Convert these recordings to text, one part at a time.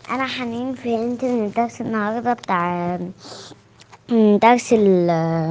انا حنين فهمت من الدرس النهارده بتاع من درس ال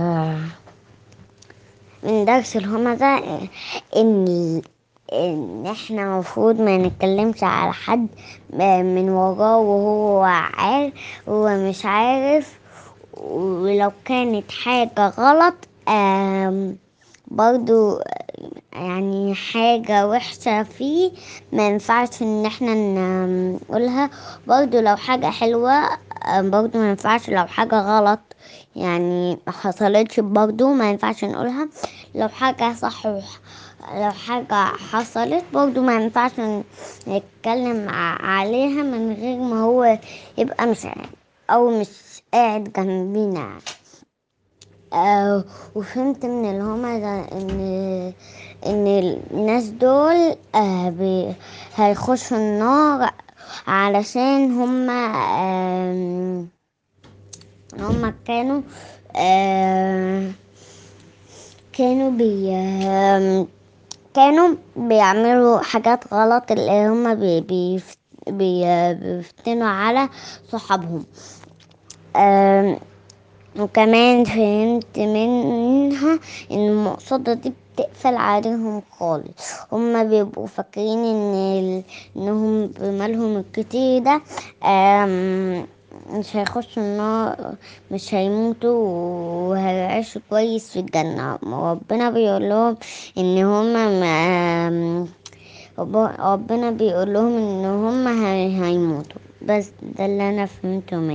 من درس الهمزة ان ان احنا المفروض ما نتكلمش على حد من وراه وهو عارف هو مش عارف ولو كانت حاجة غلط آم، برضو يعني حاجة وحشة فيه ما ينفعش ان احنا ن- نقولها برضو لو حاجة حلوة آم، برضو ما ينفعش لو حاجة غلط يعني ما حصلتش برضو ما ينفعش نقولها لو حاجة صح وح- لو حاجة حصلت برضو ما ينفعش ن- نتكلم ع- عليها من غير ما هو يبقى مش عارف او مش قاعد جنبينا يعني. آه وفهمت من الهمزة ان ان الناس دول آه بي هيخشوا النار علشان هما آم، هما كانوا آه كانوا بي آم، كانوا بيعملوا حاجات غلط اللي هما بي بي بي بيفتنوا على صحابهم آم، وكمان فهمت منها ان المقصودة دي بتقفل عليهم خالص هما بيبقوا فاكرين ان ال... انهم بمالهم الكتير ده آم، مش هيخشوا النار مش هيموتوا وهيعيشوا كويس في الجنة ربنا بيقول لهم ان هما ما رب- ربنا بيقول لهم ان هما هي- هيموتوا بس ده اللي انا فهمته منه